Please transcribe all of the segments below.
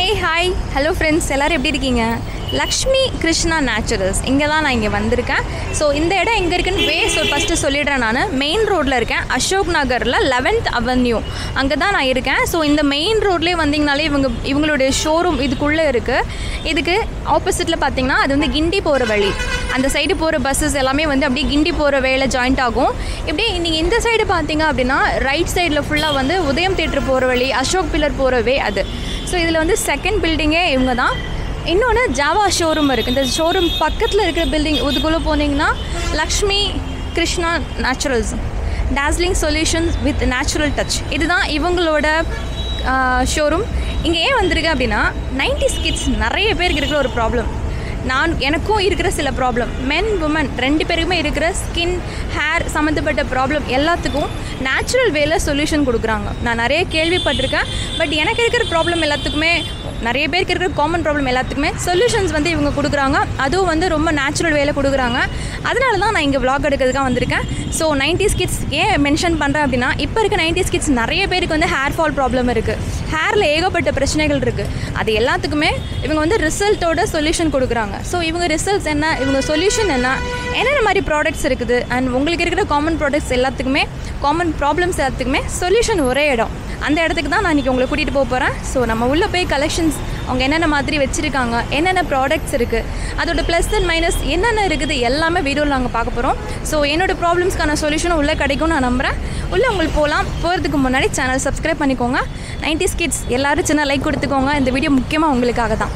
Hey hi hello friends எல்லோரும் எப்படி இருக்கீங்க லக்ஷ்மி கிருஷ்ணா நேச்சுரல்ஸ் இங்கே தான் நான் இங்கே வந்திருக்கேன் ஸோ இந்த இடம் எங்கே இருக்குன்னு வே சொல் ஃபஸ்ட்டு சொல்லிடுறேன் நான் மெயின் ரோட்டில் இருக்கேன் அசோக் நகரில் லெவன்த் அவென்யூ அங்கே தான் நான் இருக்கேன் ஸோ இந்த மெயின் ரோட்லேயே வந்தீங்கனாலே இவங்க இவங்களுடைய ஷோரூம் இதுக்குள்ளே இருக்குது இதுக்கு ஆப்போசிட்டில் பார்த்தீங்கன்னா அது வந்து கிண்டி போகிற வழி அந்த சைடு போகிற பஸ்ஸஸ் எல்லாமே வந்து அப்படியே கிண்டி போகிற வேலை ஜாயிண்ட் ஆகும் இப்படி நீங்கள் இந்த சைடு பார்த்தீங்க அப்படின்னா ரைட் சைடில் ஃபுல்லாக வந்து உதயம் தேட்டர் போகிற வழி அசோக் பில்லர் போகிற வே அது ஸோ இதில் வந்து செகண்ட் பில்டிங்கே இவங்க தான் இன்னொன்று ஜாவா ஷோரூம் இருக்குது இந்த ஷோரூம் பக்கத்தில் இருக்கிற பில்டிங் இதுக்குள்ளே போனீங்கன்னா Lakshmi Krishna naturals dazzling solutions with natural touch இதுதான் இவங்களோட ஷோரூம் இங்கே ஏன் வந்திருக்கு அப்படின்னா நைன்டி கிட்ஸ் நிறைய பேருக்கு இருக்கிற ஒரு ப்ராப்ளம் நான் எனக்கும் இருக்கிற சில ப்ராப்ளம் மென் உமன் ரெண்டு பேருக்குமே இருக்கிற ஸ்கின் ஹேர் சம்மந்தப்பட்ட ப்ராப்ளம் எல்லாத்துக்கும் நேச்சுரல் வேல சொல்யூஷன் கொடுக்குறாங்க நான் நிறைய கேள்விப்பட்டிருக்கேன் பட் எனக்கு இருக்கிற ப்ராப்ளம் எல்லாத்துக்குமே நிறைய பேருக்கு இருக்கிற காமன் ப்ராப்ளம் எல்லாத்துக்குமே சொல்யூஷன்ஸ் வந்து இவங்க கொடுக்குறாங்க அதுவும் வந்து ரொம்ப நேச்சுரல் வேலை கொடுக்குறாங்க அதனால தான் நான் இங்கே vlog எடுக்கிறதுக்காக வந்திருக்கேன் ஸோ நைன்டிஸ் கிட்ஸ் ஏன் மென்ஷன் பண்ணுறேன் அப்படின்னா இப்போ இருக்க நைன்டிஸ் கிட்ஸ் நிறைய பேருக்கு வந்து ஹேர் ஃபால் ப்ராப்ளம் இருக்குது ஹேரில் ஏகப்பட்ட பிரச்சனைகள் இருக்குது அது எல்லாத்துக்குமே இவங்க வந்து ரிசல்ட்டோட சொல்யூஷன் கொடுக்குறாங்க ஸோ இவங்க ரிசல்ட்ஸ் என்ன இவங்க சொல்யூஷன் என்ன என்னென்ன மாதிரி ப்ராடக்ட்ஸ் இருக்குது அண்ட் உங்களுக்கு இருக்கிற காமன் ப்ராடக்ட்ஸ் எல்லாத்துக்குமே காமன் ப்ராப்ளம்ஸ் எல்லாத்துக்குமே சொல்யூஷன் ஒரே இடம் அந்த இடத்துக்கு தான் நான் இன்றைக்கி உங்களை கூட்டிகிட்டு போக போகிறேன் ஸோ நம்ம உள்ளே போய் கலெக்ஷன்ஸ் அவங்க என்னென்ன மாதிரி வச்சுருக்காங்க என்னென்ன ப்ராடக்ட்ஸ் இருக்குது அதோட ப்ளஸ் அண்ட் மைனஸ் என்னென்ன இருக்குது எல்லாமே வீடியோவில் நாங்கள் பார்க்க போகிறோம் ஸோ என்னோட ப்ராப்ளம்ஸ்க்கான சொல்யூஷனும் உள்ளே கிடைக்கும் நான் நம்புகிறேன் உள்ளே உங்களுக்கு போகலாம் போகிறதுக்கு முன்னாடி சேனல் சப்ஸ்கிரைப் பண்ணிக்கோங்க 90s கிட்ஸ் எல்லாரும் சின்ன லைக் கொடுத்துக்கோங்க இந்த வீடியோ முக்கியமாக உங்களுக்காக தான்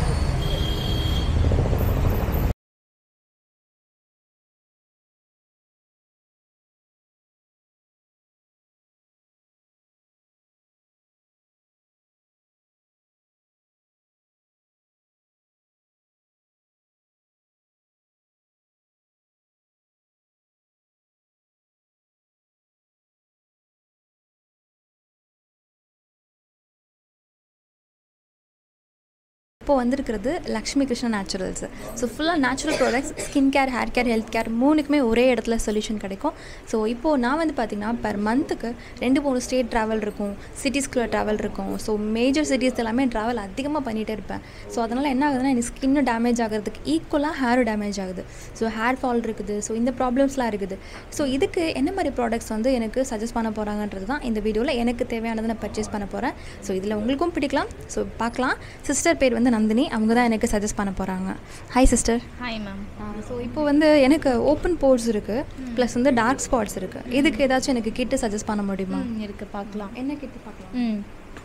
இப்போ வந்திருக்கிறது லக்ஷ்மி கிருஷ்ணா நேச்சுரல்ஸ் ஸோ ஃபுல்லாக natural products skin care hair care health care மூணுக்குமே ஒரே இடத்துல சொல்யூஷன் கிடைக்கும் ஸோ இப்போது நான் வந்து பார்த்திங்கன்னா பர் மந்த்துக்கு ரெண்டு மூணு ஸ்டேட் ட்ராவல் இருக்கும் சிட்டிஸ்குள்ளே ட்ராவல் இருக்கும் ஸோ மேஜர் சிட்டிஸ் எல்லாமே ட்ராவல் அதிகமாக பண்ணிகிட்டே இருப்பேன் ஸோ அதனால் என்ன ஆகுதுன்னா எனக்கு ஸ்கின்னு டேமேஜ் ஆகிறதுக்கு ஈக்குவலாக ஹேரும் டேமேஜ் ஆகுது ஸோ ஹேர் ஃபால் இருக்குது ஸோ இந்த ப்ராப்ளம்ஸ்லாம் இருக்குது ஸோ இதுக்கு என்ன மாதிரி ப்ராடக்ட்ஸ் வந்து எனக்கு சஜஸ்ட் பண்ண போகிறாங்கன்றது தான் இந்த வீடியோவில் எனக்கு தேவையானதை நான் பர்ச்சேஸ் பண்ண போகிறேன் ஸோ இதில் உங்களுக்கும் பிடிக்கலாம் ஸோ பார்க்கலாம் சிஸ்டர் பேர் வந்து நந்தினி அவங்க தான் எனக்கு சஜஸ்ட் பண்ண போகிறாங்க hi sister hi ma'am so இப்போ வந்து எனக்கு ஓப்பன் போர்ஸ் இருக்குது ப்ளஸ் வந்து டார்க் ஸ்பாட்ஸ் இருக்குது இதுக்கு ஏதாச்சும் எனக்கு கிட்டு சஜஸ்ட் பண்ண முடியுமா இருக்கு பார்க்கலாம் என்ன கிட்டு பார்க்கலாம் ம்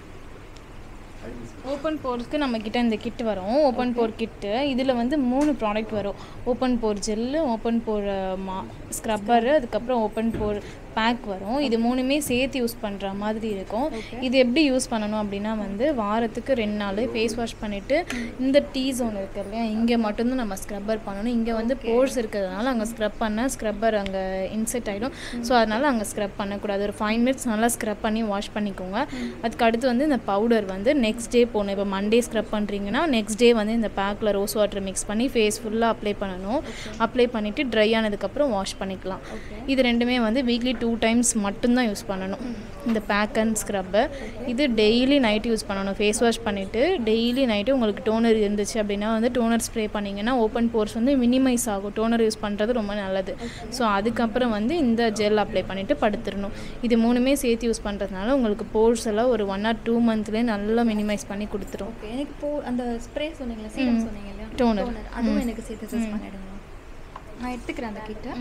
ஓப்பன் போர்ஸ்க்கு நம்ம கிட்ட இந்த கிட் வரும் ஓப்பன் போர் கிட்டு இதில் வந்து மூணு ப்ராடக்ட் வரும் open pore gel open pore மா ஸ்க்ரப்பரு அதுக்கப்புறம் ஓப்பன் போர் பேக் வரும் இது மூணுமே சேர்த்து யூஸ் பண்ணுற மாதிரி இருக்கும் இது எப்படி யூஸ் பண்ணணும் அப்படின்னா வந்து வாரத்துக்கு ரெண்டு நாள் ஃபேஸ் வாஷ் பண்ணிவிட்டு இந்த டீ ஜோன் இருக்கு இல்லையா இங்கே மட்டும்தான் நம்ம ஸ்க்ரப்பர் பண்ணணும் இங்கே வந்து போர்ஸ் இருக்கிறதுனால அங்கே ஸ்க்ரப் பண்ண ஸ்க்ரப்பர் அங்கே இன்செட் ஆகிடும் ஸோ அதனால் அங்கே ஸ்க்ரப் பண்ணக்கூடாது ஒரு ஃபைவ் மினிட்ஸ் நல்லா ஸ்க்ரப் பண்ணி வாஷ் பண்ணிக்கோங்க அதுக்கு அடுத்து வந்து இந்த பவுடர் வந்து நெக்ஸ்ட் டே போகணும் இப்போ மண்டே ஸ்க்ரப் பண்ணுறீங்கன்னா நெக்ஸ்ட் டே வந்து இந்த பேக்கில் ரோஸ் வாட்டர் மிக்ஸ் பண்ணி ஃபேஸ் ஃபுல்லாக அப்ளை பண்ணணும் அப்ளை பண்ணிவிட்டு ட்ரை ஆனதுக்கப்புறம் வாஷ் பண்ணிக்கலாம் இது ரெண்டுமே வந்து வீக்லி டூ டைம்ஸ் மட்டும்தான் யூஸ் பண்ணணும் இந்த பேக் அண்ட் ஸ்க்ரப்பை இது டெய்லி நைட் யூஸ் பண்ணணும் ஃபேஸ் வாஷ் பண்ணிவிட்டு டெய்லி நைட்டு உங்களுக்கு டோனர் இருந்துச்சு அப்படின்னா வந்து டோனர் ஸ்ப்ரே பண்ணிங்கன்னா ஓப்பன் போர்ஸ் வந்து மினிமைஸ் ஆகும் டோனர் யூஸ் பண்ணுறது ரொம்ப நல்லது ஸோ அதுக்கப்புறம் வந்து இந்த ஜெல் அப்ளை பண்ணிவிட்டு படுத்துடணும் இது மூணுமே சேர்த்து யூஸ் பண்ணுறதுனால உங்களுக்கு போர்ஸ் எல்லாம் ஒரு ஒன் ஆர் டூ மந்த்லேயே நல்லா மினிமைஸ் பண்ணி கொடுத்துரும் ஓகே எனக்கு இப்போ அந்த ஸ்ப்ரே சொன்னீங்களா சீரம் சொன்னீங்க இல்லையா Toner. அதுவும் எனக்கு சேர்த்து சஜஸ்ட் பண்ணிடுங்க நான் எடுத்துக்கிறேன் அந்த கிட்ட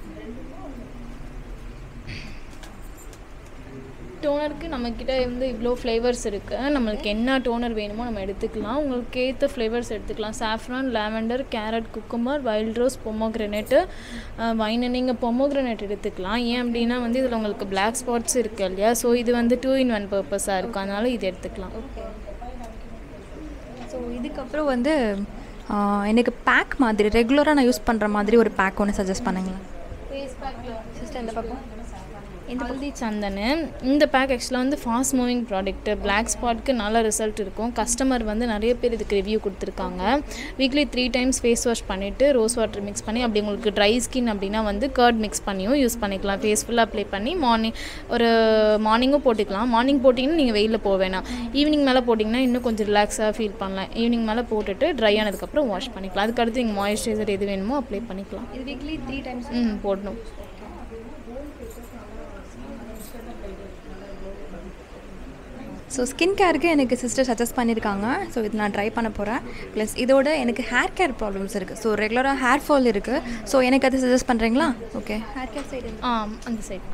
டோனருக்கு நம்மக்கிட்ட வந்து இவ்வளோ ஃப்ளேவர்ஸ் இருக்குது நம்மளுக்கு என்ன டோனர் வேணுமோ நம்ம எடுத்துக்கலாம் உங்களுக்கு ஏற்ற ஃப்ளேவர்ஸ் எடுத்துக்கலாம் saffron lavender carrot cucumber wild rose pomegranate wine நீங்கள் பொமோக்ரனேட் எடுத்துக்கலாம் ஏன் அப்படின்னா வந்து இதில் உங்களுக்கு பிளாக் ஸ்பாட்ஸ் இருக்குது இல்லையா ஸோ இது வந்து டூ இன் ஒன் பர்பஸாக இருக்கும் அதனால இது எடுத்துக்கலாம் ஓகே ஸோ இதுக்கப்புறம் வந்து ஆ, எனக்கு பேக் மாதிரி ரெகுலராக நான் யூஸ் பண்ணுற மாதிரி ஒரு பேக் ஒன்று சஜஸ்ட் பண்ணுங்களேன் ஃபேஸ் பேக்கில் சிஸ்டர் இந்த பக்கம் ஹல்தி சந்தனு இந்த பேக் ஆக்சுவலாக வந்து ஃபாஸ்ட் மூவிங் ப்ராடக்ட் பிளாக் ஸ்பாட்க்கு நல்ல ரிசல்ட் இருக்கும் கஸ்டமர் வந்து நிறைய பேர் இதுக்கு ரிவ்யூ கொடுத்துருக்காங்க weekly three times face wash பண்ணிவிட்டு ரோஸ் வாட்டர் மிக்ஸ் பண்ணி அப்படி உங்களுக்கு ட்ரை ஸ்கின் அப்படின்னா வந்து கர்ட் மிக்ஸ் பண்ணியும் யூஸ் பண்ணிக்கலாம் ஃபேஸ் ஃபுல்லாக அப்ளை பண்ணி மார்னிங் ஒரு மார்னிங்கும் போட்டுக்கலாம் மார்னிங் போட்டிங்கன்னா நீங்கள் வெயிலில் போக வேணாம் ஈவினிங் மேலே போட்டிங்கன்னா இன்னும் கொஞ்சம் ரிலாக்ஸாக ஃபீல் பண்ணலாம் ஈவினிங் மேலே போட்டுட்டு ட்ரை ஆனதுக்கப்புறம் வாஷ் பண்ணிக்கலாம் அதுக்கடுத்து நீங்கள் மாய்ஸ்சரைசர் எது வேணுமோ அப்ளை பண்ணிக்கலாம் இது வீக்லி த்ரீ டைம்ஸ் ம் போடணும் ஸோ ஸ்கின் கேருக்கு எனக்கு சிஸ்டர் சஜஸ்ட் பண்ணியிருக்காங்க ஸோ இது நான் ட்ரை பண்ண போகிறேன் ப்ளஸ் இதோட எனக்கு ஹேர் கேர் ப்ராப்ளம்ஸ் இருக்குது ஸோ ரெகுலராக ஹேர் ஃபால் இருக்குது ஸோ எனக்கு அது சஜஸ்ட் பண்ணுறீங்களா ஓகே ஹேர் கேர் சைடு ஆ அந்த சைட்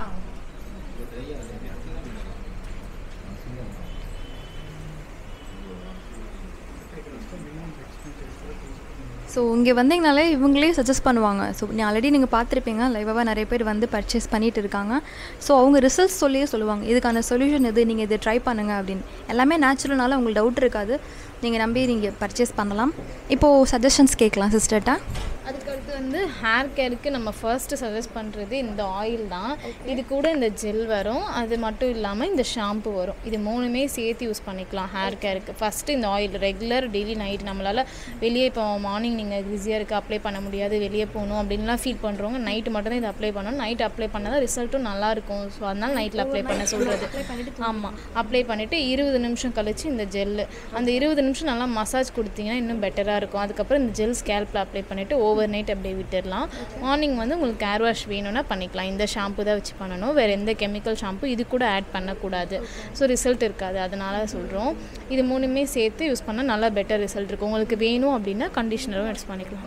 ஸோ இங்கே வந்தீங்கனாலே இவங்களே சஜஸ்ட் பண்ணுவாங்க ஸோ நீ ஆல்ரெடி நீங்கள் பார்த்துருப்பீங்க லைவாக நிறைய பேர் வந்து பர்ச்சேஸ் பண்ணிட்டு இருக்காங்க ஸோ அவங்க ரிசல்ட்ஸ் சொல்லியே சொல்லுவாங்க இதுக்கான சொல்யூஷன் இது நீங்கள் இதை ட்ரை பண்ணுங்கள் அப்படின்னு எல்லாமே நேச்சுரல்னால உங்களுக்கு டவுட் இருக்காது நீங்கள் நம்பி நீங்கள் பர்ச்சேஸ் பண்ணலாம் இப்போது சஜஷன்ஸ் கேட்கலாம் சிஸ்டர்ட்டா அதுக்கடுத்து வந்து ஹேர் கேருக்கு நம்ம ஃபர்ஸ்ட் சஜஸ்ட் பண்ணுறது இந்த ஆயில் தான் இது கூட இந்த ஜெல் வரும் அது மட்டும் இல்லாமல் இந்த ஷாம்பு வரும் இது மூணுமே சேர்த்து யூஸ் பண்ணிக்கலாம் ஹேர் கேருக்கு ஃபஸ்ட்டு இந்த ஆயில் ரெகுலர் டெய்லி நைட் நம்மளால் வெளியே இப்போ மார்னிங் நீங்கள் பிஸியாக இருக்குது அப்ளை பண்ண முடியாது வெளியே போகணும் அப்படின்லாம் ஃபீல் பண்ணுறவங்க நைட்டு மட்டும் தான் இதை அப்ளை பண்ணணும் நைட் அப்ளை பண்ணால் தான் ரிசல்ட்டும் நல்லாயிருக்கும் ஸோ அதனால் நைட்டில் அப்ளை பண்ண சொல்கிறது ஆமாம் அப்ளை பண்ணிவிட்டு இருபது நிமிஷம் கழிச்சு இந்த ஜெல்லு அந்த இருபது நிமிஷம் நல்லா மசாஜ் கொடுத்தீங்கன்னா இன்னும் பெட்டராக இருக்கும் அதுக்கப்புறம் இந்த ஜெல் ஸ்கேல்பில் அப்ளை பண்ணிவிட்டு ஓவர் நைட் அப்படியே விட்டுடலாம் மார்னிங் வந்து உங்களுக்கு ஹேர் வாஷ் வேணும்னா பண்ணிக்கலாம் இந்த ஷாம்பு தான் வச்சு பண்ணணும் வேறு எந்த கெமிக்கல் ஷாம்பு இது கூட ஆட் பண்ணக்கூடாது ஸோ ரிசல்ட் இருக்காது அதனால சொல்கிறோம் இது மூணுமே சேர்த்து யூஸ் பண்ணால் நல்லா பெட்டர் ரிசல்ட் இருக்கும் உங்களுக்கு வேணும் அப்படின்னா கண்டிஷனரும் யூஸ் பண்ணிக்கலாம்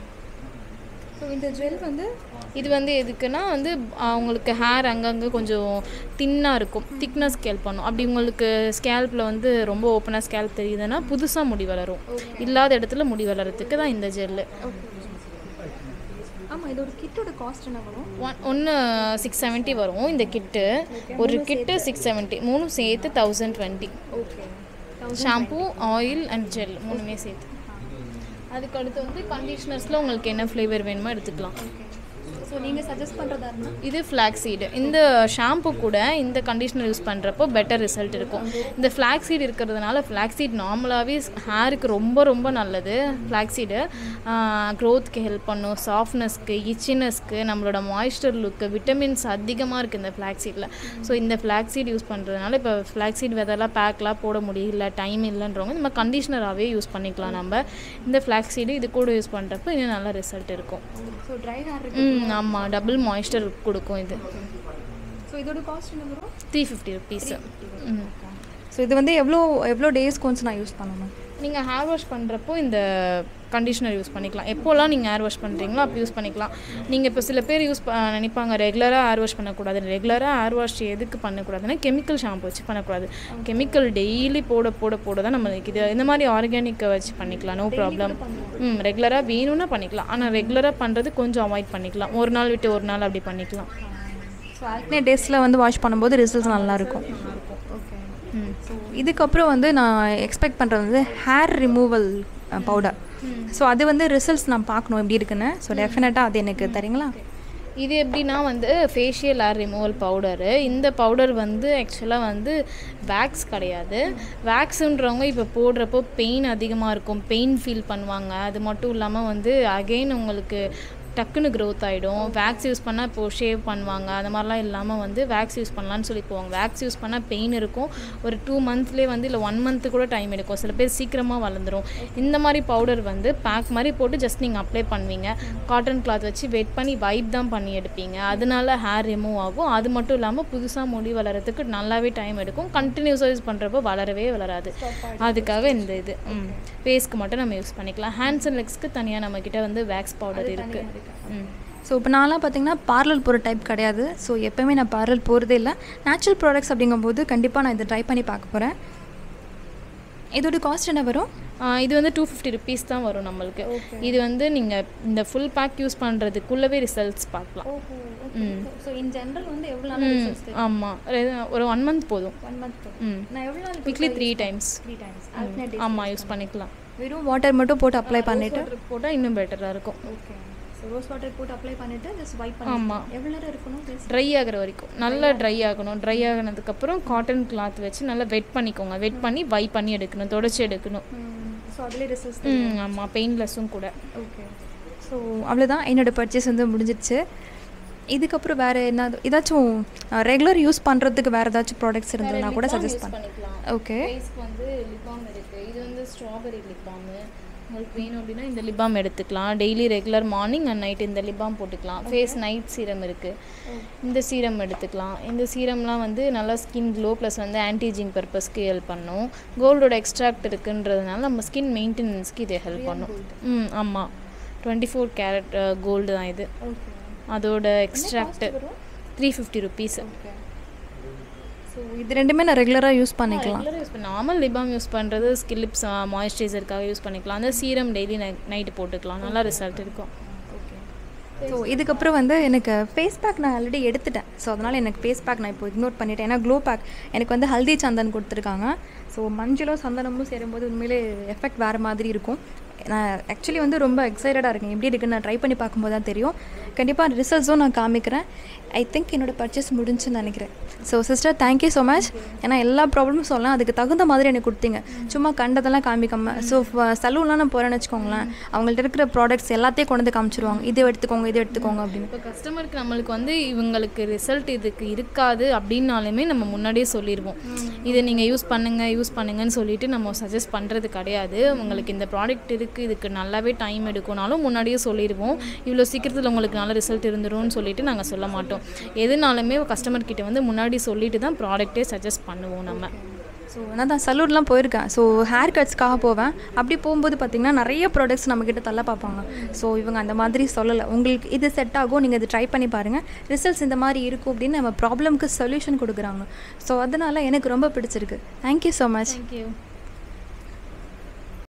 ஸோ இந்த ஜெல் வந்து இது வந்து எதுக்குன்னா வந்து அவங்களுக்கு ஹேர் அங்கங்கே கொஞ்சம் தின்னாக இருக்கும் திக்னஸ் ஸ்கேல் பண்ணும் அப்படி உங்களுக்கு ஸ்கேல்பில் வந்து ரொம்ப ஓப்பனாக ஸ்கேல்ப் தெரியுதுன்னா புதுசாக முடி வளரும் இல்லாத இடத்துல முடி வளர்கிறதுக்கு தான் இந்த ஜெல்லு ஆமாம் இதோட கிட்டோட காஸ்ட் என்ன வரும் ஒன் ஒன்று சிக்ஸ் செவன்ட்டி வரும் இந்த கிட்டு ஒரு கிட்டு சிக்ஸ் செவன்ட்டி மூணும் சேர்த்து thousand twenty okay shampoo oil and gel மூணுமே சேர்த்து அதுக்கு அடுத்து வந்து கண்டிஷ்னர்ஸில் உங்களுக்கு என்ன ஃப்ளேவர் வேணுமோ எடுத்துக்கலாம் ஸோ நீங்கள் சஜஸ்ட் பண்ணுறதா இருந்தால் இது ஃப்ளாக்ஸீடு இந்த ஷாம்பு கூட இந்த கண்டிஷனர் யூஸ் பண்ணுறப்போ பெட்டர் ரிசல்ட் இருக்கும் இந்த ஃப்ளாக்ஸீடு இருக்கிறதுனால ஃப்ளாக்ஸீட் நார்மலாகவே ஹேருக்கு ரொம்ப ரொம்ப நல்லது ஃப்ளாக்ஸீடு க்ரோத்க்கு ஹெல்ப் பண்ணும் சாஃப்ட்னஸ்க்கு இச்சினஸ்க்கு நம்மளோட மாய்ஸ்சர் லுக்கு விட்டமின்ஸ் அதிகமாக இருக்குது இந்த ஃப்ளாக்ஸீடில் ஸோ இந்த ஃப்ளாக்ஸீட் யூஸ் பண்ணுறதுனால இப்போ ஃப்ளாக்ஸீட் வெதெல்லாம் பேக்லாம் போட முடியல டைம் இல்லைன்றவங்க நம்ம கண்டிஷனராகவே யூஸ் பண்ணிக்கலாம் நம்ம இந்த ஃப்ளாக்ஸீடு இது கூட யூஸ் பண்ணுறப்போ இன்னும் நல்ல ரிசல்ட் இருக்கும் ஸோ ட்ரை ஹேர் ம் ஆமாம் டபுள் மாய்ஸ்சர் கொடுக்கும் இது ஸோ இதோட காஸ்ட் என்ன வரும் த்ரீ ஃபிஃப்டி ருபீஸு ம் ஸோ இது வந்து எவ்வளோ எவ்வளோ டேஸ்க்கு ஒன்ஸ் நான் யூஸ் பண்ணணும் நீங்கள் ஹேர் வாஷ் பண்ணுறப்போ இந்த கண்டிஷனர் யூஸ் பண்ணிக்கலாம் எப்போல்லாம் நீங்கள் ஹேர் வாஷ் பண்ணுறீங்களோ அப்போ யூஸ் பண்ணிக்கலாம் நீங்கள் இப்போ சில பேர் யூஸ் ப நினைப்பாங்க ரெகுலராக ஹேர் வாஷ் பண்ணக்கூடாது ரெகுலராக ஹேர் வாஷ் எதுக்கு பண்ணக்கூடாதுன்னா கெமிக்கல் ஷாம்பு வச்சு பண்ணக்கூடாது கெமிக்கல் டெய்லி போட போட போட தான் நம்மளுக்கு இது இந்த மாதிரி ஆர்கானிக்கை வச்சு பண்ணிக்கலாம் நோ ப்ராப்ளம் ம் ரெகுலராக வேணும்னா பண்ணிக்கலாம் ஆனால் ரெகுலராக பண்ணுறது கொஞ்சம் அவாய்ட் பண்ணிக்கலாம் ஒரு நாள் விட்டு ஒரு நாள் அப்படி பண்ணிக்கலாம் ஸோ ஆல்டர்னேட் டேஸில் வந்து வாஷ் பண்ணும்போது ரிசல்ட்ஸ் நல்லாயிருக்கும் ஓகே ம் ஸோ இதுக்கப்புறம் வந்து நான் எக்ஸ்பெக்ட் பண்ணுறது வந்து ஹேர் ரிமூவல் பவுடர் ஸோ அது வந்து ரிசல்ட்ஸ் நான் பார்க்கணும் எப்படி இருக்குன்னு ஸோ டெஃபினட்டாக அது எனக்கு தரீங்களா இது எப்படின்னா வந்து ஃபேஷியல் ஹேர் ரிமூவல் பவுடரு இந்த பவுடர் வந்து ஆக்சுவலாக வந்து வேக்ஸ் கிடையாது வேக்ஸுன்றவங்க இப்போ போடுறப்போ பெயின் அதிகமாக இருக்கும் பெயின் ஃபீல் பண்ணுவாங்க அது மட்டும் இல்லாமல் வந்து அகெயின் உங்களுக்கு டக்குன்னு க்ரோத் ஆகிடும் வேக்ஸ் யூஸ் பண்ணால் இப்போது ஷேவ் பண்ணுவாங்க அந்த மாதிரிலாம் இல்லாமல் வந்து வேக்ஸ் யூஸ் பண்ணலான்னு சொல்லி போவாங்க வேக்ஸ் யூஸ் பண்ணால் பெயின் இருக்கும் ஒரு டூ மந்த்லேயே வந்து இல்லை ஒன் மந்த்து கூட டைம் எடுக்கும் சில பேர் சீக்கிரமாக வளர்ந்துரும் இந்த மாதிரி பவுடர் வந்து பேக் மாதிரி போட்டு ஜஸ்ட் நீங்கள் அப்ளை பண்ணுவீங்க காட்டன் கிளாத் வச்சு வெட் பண்ணி வைப் தான் பண்ணி எடுப்பீங்க அதனால ஹேர் ரிமூவ் ஆகும் அது மட்டும் இல்லாமல் புதுசாக முடி வளர்கிறதுக்கு நல்லாவே டைம் எடுக்கும் கண்டினியூஸாக யூஸ் பண்ணுறப்போ வளரவே வளராது அதுக்காக இந்த இது ம் ஃபேஸ்க்கு மட்டும் நம்ம யூஸ் பண்ணிக்கலாம் ஹேண்ட்ஸ் அண்ட் லெக்ஸ்க்கு தனியாக நம்மக்கிட்ட வந்து வேக்ஸ் பவுடர் இருக்குது ம் ஸோ இப்போ நான்லாம் பார்த்தீங்கன்னா பார்லர் போகிற டைப் கிடையாது ஸோ எப்போவுமே நான் பார்லர் போகிறதே இல்லை நேச்சுரல் ப்ராடக்ட்ஸ் அப்படிங்கும்போது கண்டிப்பாக நான் இதை ட்ரை பண்ணி பார்க்க போகிறேன் இதோட காஸ்ட் என்ன வரும் ஆ, இது வந்து டூ ஃபிஃப்டி ருபீஸ் தான் வரும் நம்மளுக்கு இது வந்து நீங்கள் இந்த ஃபுல் பேக் யூஸ் பண்ணுறதுக்குள்ளவே ரிசல்ட்ஸ் பார்க்கலாம் ம் ஸோ இன் ஜென்ரல் வந்து எவ்வளோ ம் ஆமாம் ஒரு ஒன் மந்த் போதும் ஒன் மந்த் ம் நான் எவ்வளோ நாள் weekly three times three times ஆமாம் யூஸ் பண்ணிக்கலாம் வெறும் வாட்டர் மட்டும் போட்டு அப்ளை பண்ணிவிட்டு போட்டால் இன்னும் பெட்டராக இருக்கும் ஓகே ரோஸ் வாட்டர் போட்டு அப்ளை பண்ணிட்டு ஜஸ்ட் வைப் ஆமா. எவ்வளோ நேரம் இருக்கணும் face? ட்ரை ஆகிற வரைக்கும் நல்லா ட்ரை ஆகணும் ட்ரை ஆகினதுக்கப்புறம் காட்டன் கிளாத் வச்சு நல்லா வெட் பண்ணிக்கோங்க வெட் பண்ணி வை பண்ணி எடுக்கணும் தொடச்சி எடுக்கணும் ஸோ அதுலேயே ரிசல்ட்ஸ் ம் ஆமாம் பெயின்லெஸ்ஸும் கூட ஓகே ஸோ அவ்வளோதான் என்னோட பர்ச்சேஸ் வந்து முடிஞ்சிடுச்சு இதுக்கப்புறம் வேறு என்ன ஏதாச்சும் ரெகுலர் யூஸ் பண்ணுறதுக்கு வேறு ஏதாச்சும் ப்ராடக்ட்ஸ் இருந்ததுன்னா கூட சஜஸ்ட் பண்ண பண்ணிக்கலாம் ஓகே ஃபேஸ்க்கு வந்து லிபாம் இருக்குது இது வந்து ஸ்ட்ராபெரி லிபாமு உங்களுக்கு வேணும் அப்படின்னா இந்த லிபாம் எடுத்துக்கலாம் daily regular morning and night இந்த லிபாம் போட்டுக்கலாம் ஃபேஸ் நைட் சீரம் இருக்குது இந்த சீரம் எடுத்துக்கலாம் இந்த சீரம்லாம் வந்து நல்லா ஸ்கின் க்ளோ ப்ளஸ் வந்து ஆன்டிஜிங் பர்பஸ்க்கு ஹெல்ப் பண்ணும் கோல்டோட எக்ஸ்ட்ராக்ட் இருக்குன்றதுனால நம்ம ஸ்கின் மெயின்டெனன்ஸ்க்கு இது ஹெல்ப் பண்ணும் ம் ஆமாம் டுவெண்ட்டி ஃபோர் கேரட் கோல்டு தான் இது ஓகே அதோட extract three fifty rupees so இது ரெண்டுமே நான் ரெகுலராக யூஸ் பண்ணிக்கலாம் ரெகுலராக யூஸ் பண்ண நார்மல் லிபாம் யூஸ் பண்ணுறது ஸ்கில்லிப்ஸ் மாய்ஸ்சரைசருக்காக யூஸ் பண்ணிக்கலாம் அந்த சீரம் டெய்லி நைட்டு போட்டுக்கலாம் நல்லா ரிசல்ட் இருக்கும் ஸோ இதுக்கப்புறம் வந்து எனக்கு ஃபேஸ் பேக் நான் ஆல்ரெடி எடுத்துட்டேன் ஸோ அதனால் எனக்கு ஃபேஸ் பேக் நான் இப்போ இக்னோர் பண்ணிட்டேன் ஏன்னா க்ளோ பேக் எனக்கு வந்து ஹல்தி சந்தன் கொடுத்துருக்காங்க ஸோ மஞ்சளும் சந்தனமும் சேரும்போது உண்மையிலே எஃபெக்ட் வேறு மாதிரி இருக்கும் நான் ஆக்சுவலி வந்து ரொம்ப எக்ஸைட்டடாக இருக்கேன் எப்படி இருக்குன்னு நான் ட்ரை பண்ணி பார்க்கும்போது தான் தெரியும் கண்டிப்பாக ரிசல்ட்ஸும் நான் காமிக்கிறேன் ஐ திங்க் என்னோட பர்ச்சேஸ் முடிஞ்சுன்னு நினைக்கிறேன் so sister thank you so much ஏன்னா எல்லா ப்ராப்ளமும் சொல்லலாம் அதுக்கு தகுந்த மாதிரி எனக்கு கொடுத்தீங்க சும்மா கண்டதெல்லாம் காமிக்காம ஸோ சலூன்லாம் நான் போகிறேன்னு வச்சுக்கோங்களேன் அவங்கள்ட்ட இருக்கிற ப்ராடக்ட்ஸ் எல்லாத்தையும் கொண்டு வந்து காமிச்சிருவாங்க இது எடுத்துக்கோங்க இது எடுத்துக்கோங்க அப்படின்னு இப்போ கஸ்டமருக்கு நம்மளுக்கு வந்து இவங்களுக்கு ரிசல்ட் இதுக்கு இருக்காது அப்படின்னாலுமே நம்ம முன்னாடியே சொல்லிடுவோம் இதை நீங்கள் யூஸ் பண்ணுங்க யூஸ் பண்ணுங்கன்னு சொல்லிட்டு நம்ம சஜஸ்ட் பண்ணுறது கிடையாது உங்களுக்கு இந்த ப்ராடக்ட் இருக்குது இதுக்கு நல்லாவே டைம் எடுக்கும்னாலும் முன்னாடியே சொல்லிடுவோம் இவ்வளோ சீக்கிரத்தில் உங்களுக்கு நல்ல ரிசல்ட் இருந்துரும்னு சொல்லிட்டு நாங்கள் சொல்ல மாட்டோம் எதுனாலுமே கஸ்டமர் கிட்ட வந்து முன்னாடி சொல்லிட்டு தான் ப்ராடக்ட்டே சஜஸ்ட் பண்ணுவோம் நம்ம ஸோ நான் தான் சலூன்லாம் போயிருக்கேன் ஸோ ஹேர் கட்ஸ்க்காக போவேன் அப்படி போகும்போது பார்த்தீங்கன்னா நிறைய ப்ராடக்ட்ஸ் நம்மக்கிட்ட தள்ள பார்ப்பாங்க ஸோ இவங்க அந்த மாதிரி சொல்லலை உங்களுக்கு இது செட் ஆகும் நீங்கள் இது ட்ரை பண்ணி பாருங்கள் ரிசல்ட்ஸ் இந்த மாதிரி இருக்கும் அப்படின்னு நம்ம ப்ராப்ளம்க்கு சொல்யூஷன் கொடுக்குறாங்க ஸோ அதனால் எனக்கு ரொம்ப பிடிச்சிருக்கு தேங்க்யூ ஸோ மச் தேங்க்யூ